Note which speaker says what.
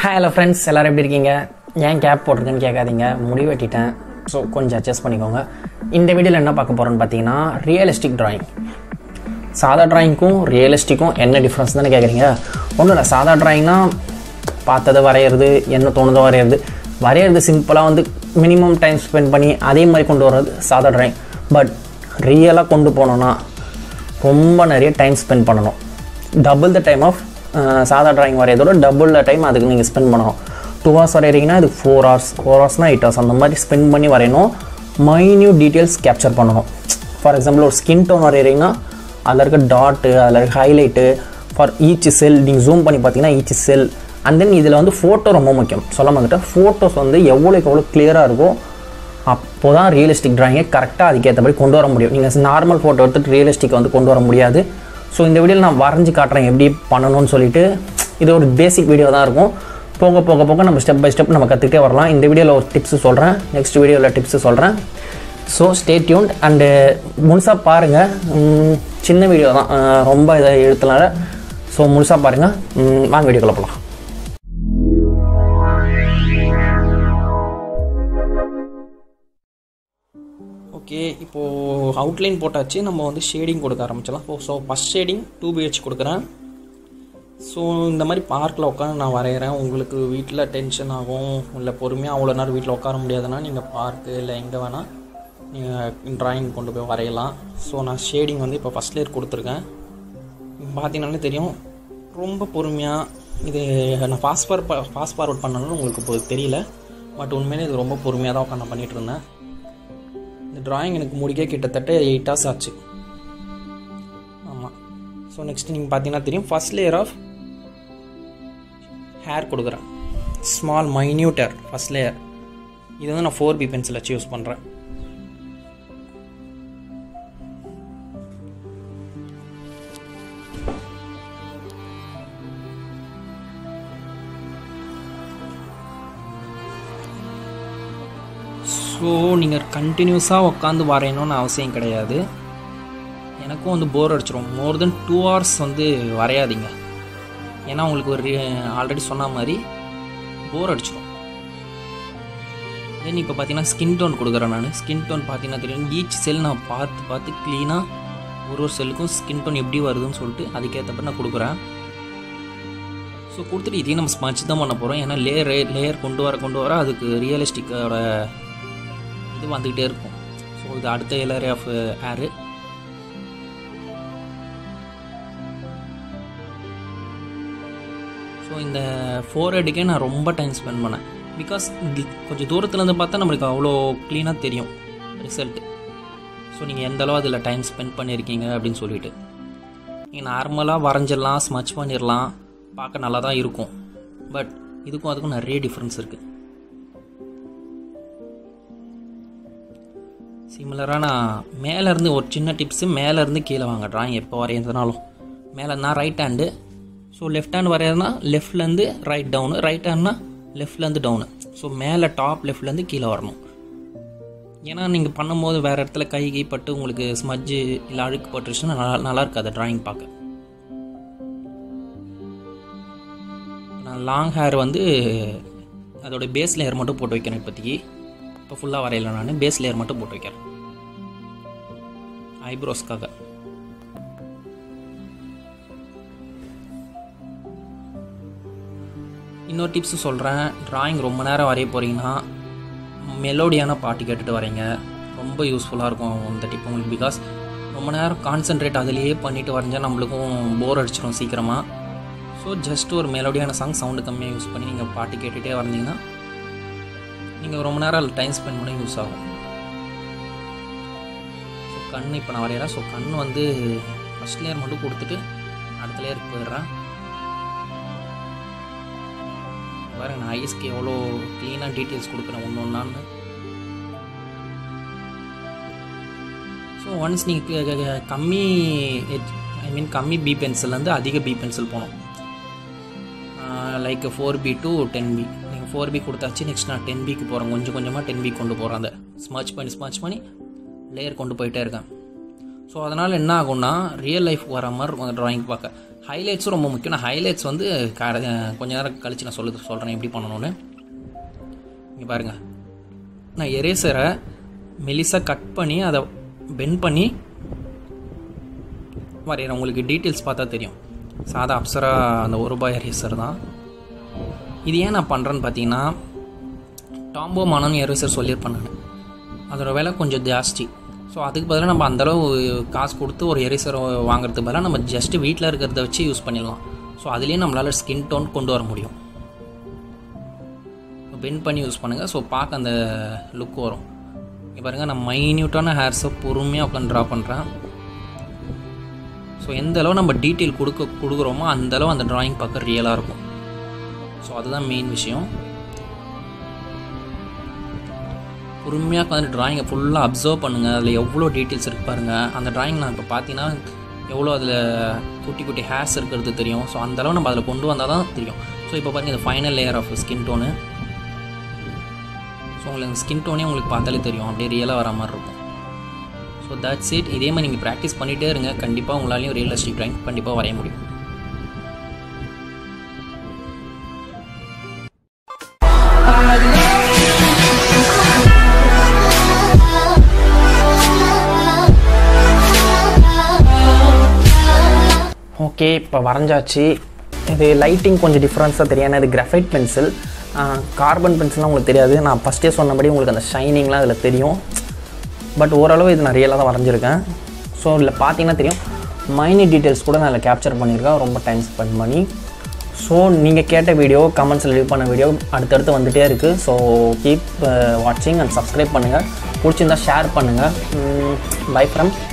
Speaker 1: hi hello friends எல்லோரும் எப்படி இருக்கீங்க ஏன் கேப் போட்டிருக்கேன்னு கேட்காதீங்க முடி வெட்டிட்டேன் ஸோ கொஞ்சம் அட்ஜஸ்ட் பண்ணிக்கோங்க இந்த வீடியோவில் என்ன பார்க்க போகிறோன்னு பார்த்தீங்கன்னா ரியலிஸ்டிக் drawing சாதா டிராயிங்க்கும் ரியலிஸ்டிக்கும் என்ன டிஃப்ரென்ஸ் தானே கேட்குறீங்க ஒன்றும் இல்லை சாதா டிராயிங்னா பார்த்ததை வரைகிறது என்ன தோணுதோ வரைகிறது வரைகிறது சிம்பிளாக வந்து மினிமம் டைம் ஸ்பெண்ட் பண்ணி அதே மாதிரி கொண்டு வர்றது சாதா டிராயிங் பட் ரியலாக கொண்டு போனோன்னா ரொம்ப நிறைய டைம் ஸ்பெண்ட் பண்ணணும் டபுள் த டைம் ஆஃப் சாதா டிராயிங் வரையதோட டபுள் த டைம் அதுக்கு நீங்கள் ஸ்பெண்ட் பண்ணணும் டூ ஹவர்ஸ் வரைகிறீங்கன்னா இது ஃபோர் ஹவர்ஸ் ஃபோர் ஹவர்ஸ்னால் எயிட் ஹவர்ஸ் அந்த மாதிரி ஸ்பெண்ட் பண்ணி வரையணும் மைன்யூட் டீட்டெயில்ஸ் கேப்சர் பண்ணணும் ஃபார் எக்ஸாம்பிள் ஒரு ஸ்கின் டோன் வரைகிறீங்கன்னா அதில் இருக்க டாட்டு அதில் இருக்க ஹைலைட்டு ஃபார் ஈச் செல் நீங்கள் ஜூம் பண்ணி பார்த்தீங்கன்னா ஈச் செல் அண்ட் தென் இதில் வந்து ஃபோட்டோ ரொம்ப முக்கியம் சொல்ல மாட்டேன் ஃபோட்டோஸ் வந்து எவ்வளோக்கு எவ்வளோ கிளியராக இருக்கோ அப்போ தான் ரியலிஸ்டிக் ட்ராயிங்கை கரெக்டாக அதுக்கேற்றபடி கொண்டு வர முடியும் நீங்கள் நார்மல் ஃபோட்டோ எடுத்துட்டு ரியலிஸ்டிக் வந்து கொண்டு வர முடியாது ஸோ இந்த வீடியோவில் நான் வரைஞ்சி காட்டுறேன் எப்படி பண்ணணும்னு சொல்லிட்டு இது ஒரு பேசிக் வீடியோ தான் இருக்கும் போக போக போக நம்ம ஸ்டெப் பை ஸ்டெப் நம்ம கற்றுக்கிட்டே வரலாம் இந்த வீடியோவில் ஒரு டிப்ஸ் சொல்கிறேன் நெக்ஸ்ட் வீடியோவில் டிப்ஸ் சொல்கிறேன் ஸோ ஸ்டே டியூன்ட் அண்டு முழுசாக பாருங்கள் உம், சின்ன வீடியோ தான் அஹ், ரொம்ப இதை எழுத்துனால ஸோ முழுசாக பாருங்கள் உம், வாங்க வீடியோக்குள்ள போகலாம் ஓகே இப்போது அவுட்லைன் போட்டாச்சு நம்ம வந்து ஷேடிங் கொடுக்க ஆரம்பிச்சிடலாம் so so first shading two BH கொடுக்குறேன் ஸோ இந்த மாதிரி பார்க்கில் உட்காந்து நான் வரைகிறேன் உங்களுக்கு வீட்டில் டென்ஷன் ஆகும் இல்லை பொறுமையாக அவ்வளோ நேரம் வீட்டில் உட்கார முடியாதுன்னா நீங்கள் பார்க்கு இல்லை எங்கே வேணால் நீங்கள் ட்ராயிங் கொண்டு போய் வரையலாம் ஸோ நான் ஷேடிங் வந்து இப்போ ஃபஸ்ட் லேயர் கொடுத்துருக்கேன் பார்த்தீங்கன்னாலே தெரியும் ரொம்ப பொறுமையாக இது நான் ஃபாஸ்ட் ஃபார் ஃபாஸ்ட் ஃபார்வர்ட் பண்ணணும்னு உங்களுக்கு இப்போ தெரியல பட் உண்மையிலே இது ரொம்ப பொறுமையாக தான் உட்காந்து பண்ணிகிட்டு இருந்தேன் இந்த டிராயிங் எனக்கு முடிக்க கிட்டத்தட்ட எயிட் ஹவர்ஸ் ஆச்சு ஆமாம் ஸோ நெக்ஸ்ட் நீங்கள் பார்த்தீங்கன்னா தெரியும் ஃபர்ஸ்ட் லேயர் ஆஃப் ஹேர் கொடுக்குறேன் small minute hair first layer இது வந்து நான் ஃபோர் பி பென்சில் வச்சு யூஸ் பண்ணுறேன் ஸோ நீங்கள் கண்டினியூஸாக உட்காந்து வரையணும்னு அவசியம் கிடையாது எனக்கும் வந்து போர் அடிச்சிரும் மோர் தென் டூ ஹவர்ஸ் வந்து வரையாதீங்க ஏன்னா உங்களுக்கு ஒரு ஆல்ரெடி சொன்ன மாதிரி போர் அடிச்சிரும் தென் இப்போ பார்த்தீங்கன்னா ஸ்கின் டோன் கொடுக்குறேன் நான் ஸ்கின் டோன் பார்த்தீங்கன்னா தெரியும் ஈச் செல் நான் பார்த்து பார்த்து க்ளீனாக ஒரு ஒரு செல்லுக்கும் ஸ்கின் டோன் எப்படி வருதுன்னு சொல்லிட்டு அதுக்கேற்றப்ப நான் கொடுக்குறேன் ஸோ கொடுத்துட்டு இதையும் நம்ம ஸ்மச் தான் பண்ண போகிறோம் ஏன்னா லேயர் லேயர் கொண்டு வர கொண்டு வர அதுக்கு ரியலிஸ்டிக்கோட இது வந்துக்கிட்டே இருக்கும் ஸோ இது அடுத்த லேயர் ஆஃப் ஏரு ஸோ இந்த ஃபோர் ஹெட்டுக்கே நான் ரொம்ப டைம் ஸ்பெண்ட் பண்ணேன் பிகாஸ் கொஞ்சம் தூரத்துலேருந்து பார்த்தா நம்மளுக்கு அவ்வளோ க்ளீனாக தெரியும் ரிசல்ட் ஸோ நீங்கள் எந்த அளவு அதில் டைம் ஸ்பெண்ட் பண்ணியிருக்கீங்க அப்படின்னு சொல்லிட்டு நீங்கள் நார்மலாக வரைஞ்சிடலாம் ஸ்மச் பண்ணிடலாம் பார்க்க நல்லா தான் இருக்கும் பட் இதுக்கும் அதுக்கும் நிறைய டிஃப்ரென்ஸ் இருக்குது சிமிலராக நான் மேலேருந்து ஒரு சின்ன டிப்ஸு மேலேருந்து கீழே வாங்க ட்ராயிங் எப்போ வரையிறதுனாலும் மேலே நான் right hand so left hand வரையிறதுனா லெஃப்ட்லேருந்து ரைட் டவுனு ரைட் ஹேண்ட்னா லெஃப்ட்லேருந்து டவுனு ஸோ மேலே டாப் லெஃப்ட்லேருந்து கீழே வரணும் ஏன்னா நீங்கள் பண்ணும்போது வேறு இடத்துல கை கை பட்டு உங்களுக்கு ஸ்மஜ்ஜு இல்லை அழுக்கு பட்டுருச்சுன்னா நல்லா நல்லா இருக்காது ட்ராயிங் பார்க்க நான் லாங் ஹேர் வந்து அதோட பேஸ் லேயர் மட்டும் போட்டு வைக்கிறேன் இப்போதைக்கு இப்போ ஃபுல்லாக வரையல நான் பேஸ் லேயர் மட்டும் போட்டு வைக்கிறேன் ஐப்ரோஸ்க்காக இன்னொரு டிப்ஸ் சொல்கிறேன் டிராயிங் ரொம்ப நேரம் வரைய போகிறீங்கன்னா மெலோடியான பாட்டு கேட்டுட்டு வரீங்க ரொம்ப யூஸ்ஃபுல்லாக இருக்கும் இந்த டிப் உங்களுக்கு பிகாஸ் ரொம்ப நேரம் கான்சென்ட்ரேட் அதிலேயே பண்ணிட்டு வரைஞ்சால் நம்மளுக்கும் போர் அடிச்சிடும் சீக்கிரமாக ஸோ ஜஸ்ட் ஒரு மெலோடியான சாங் சவுண்டு கம்மியாக யூஸ் பண்ணி நீங்கள் பாட்டு கேட்டுகிட்டே வந்தீங்கன்னா நீங்கள் ரொம்ப நேரம் அதில் டைம் ஸ்பெண்ட் பண்ண யூஸ் ஆகும் ஸோ கண் இப்போ நான் வரைகிறேன் ஸோ கண் வந்து ஃபஸ்ட் லேயர் மட்டும் கொடுத்துட்டு அடுத்த லேயருக்கு போயிடுறேன் பாருங்க நான் ஐஸ்க்கு எவ்வளோ க்ளீனாக டீட்டெயில்ஸ் கொடுக்குறேன் ஒன்று ஒன்றான்னு ஸோ ஒன்ஸ் நீங்கள் கம்மி ஐ மீன் கம்மி பி பென்சில்லேருந்து அதிக பி பென்சில் போகணும் like four B to ten B நீங்கள் ஃபோர் பி கொடுத்தாச்சு நெக்ஸ்ட் நான் டென் பிக்கு போகிறேன் கொஞ்சம் கொஞ்சமாக டென் பி கொண்டு போகிறேன் அந்த ஸ்மச் பண்ணி ஸ்மச் பண்ணி லேயர் கொண்டு போயிட்டே இருக்கேன் ஸோ அதனால் என்ன ஆகும்னா ரியல் லைஃப் வர மாதிரி இருக்கும் அந்த ட்ராயிங் பார்க்க ஹைலைட்ஸும் ரொம்ப முக்கியம் நான் ஹைலைட்ஸ் வந்து க கொஞ்ச நேரம் கழித்து நான் சொல்லு சொல்கிறேன் எப்படி பண்ணணும்னு இங்கே பாருங்கள் நான் எரேசரை மெலிசாக கட் பண்ணி அதை பெண்ட் பண்ணி வரைகிறேன் உங்களுக்கு டீட்டெயில்ஸ் பார்த்தா தெரியும் சாதா அப்சரா அந்த ஒரு ரூபாய் எரேசர் தான் இது ஏன் நான் பண்ணுறேன்னு பார்த்தீங்கன்னா டாம்போ மானன் எரேசர் சொல்லியிருப்பேன் நான் அதோட விலை கொஞ்சம் ஜாஸ்தி ஸோ அதுக்கு பதிலாக நம்ம அந்தளவு காசு கொடுத்து ஒரு எரேசர் வாங்குறதுக்கு பதிலாக நம்ம ஜஸ்ட்டு வீட்டில் இருக்கிறத வச்சு யூஸ் பண்ணிடலாம் ஸோ அதுலேயே நம்மளால் ஸ்கின் டோன் கொண்டு வர முடியும் பெண்ட் பண்ணி யூஸ் பண்ணுங்கள் ஸோ பார்க்க அந்த லுக் வரும் இங்கே பாருங்கள் நான் மைன்யூட்டான ஹேர்ஸை பொறுமையாக உட்காந்து ட்ரா பண்ணுறேன் ஸோ எந்த அளவு நம்ம டீட்டெயில் கொடுக்க கொடுக்குறோமோ அந்த அளவு அந்த ட்ராயிங் பார்க்க ரியலாக இருக்கும் ஸோ அதுதான் மெயின் விஷயம் பொறுமையாக உட்காந்து ட்ராயிங்கை ஃபுல்லாக அப்சர்வ் பண்ணுங்கள் அதில் எவ்வளோ டீட்டெயில்ஸ் இருக்கு பாருங்கள் அந்த ட்ராயிங் நான் இப்போ பார்த்தீங்கன்னா எவ்வளோ அதில் குட்டி குட்டி ஹேர்ஸ் இருக்கிறது தெரியும் ஸோ அந்தளவு நம்ம அதில் கொண்டு வந்தால் தான் தெரியும் ஸோ இப்போ பாருங்கள் இந்த final layer of skin tone so உங்களுக்கு ஸ்கின் டோனே உங்களுக்கு பார்த்தாலே தெரியும் அப்படியே ரியலாக வர மாதிரி இருக்கும் ஸோ தட்ஸ் இட் இதே மாதிரி நீங்கள் ப்ராக்டிஸ் பண்ணிகிட்டே இருங்க கண்டிப்பாக உங்களாலையும் ரியலிஸ்டிக் ட்ராயிங் கண்டிப்பாக வரைய முடியும் ஓகே இப்போ வரைஞ்சாச்சு இது லைட்டிங் கொஞ்சம் டிஃப்ரென்ஸாக தெரியும் ஏன்னா இது கிராஃபைட் பென்சில் கார்பன் பென்சில்லாம் உங்களுக்கு தெரியாது நான் ஃபஸ்ட்டே சொன்னபடி உங்களுக்கு அந்த ஷைனிங்லாம் அதில் தெரியும் பட் ஓரளவு இது நான் ரியலாக தான் வரைஞ்சிருக்கேன் ஸோ இதில் பார்த்தீங்கன்னா தெரியும் மைனிட் டீட்டெயில்ஸ் கூட நான் அதில் கேப்சர் பண்ணியிருக்கேன் ரொம்ப டைம் ஸ்பெண்ட் பண்ணி ஸோ நீங்கள் கேட்ட வீடியோ கமெண்ட்ஸில் லீவ் பண்ண வீடியோ அடுத்தடுத்து வந்துகிட்டே இருக்குது ஸோ கீப் வாட்சிங் அண்ட் சப்ஸ்கிரைப் பண்ணுங்கள் பிடிச்சிருந்தா ஷேர் பண்ணுங்கள் பை ஃப்ரம்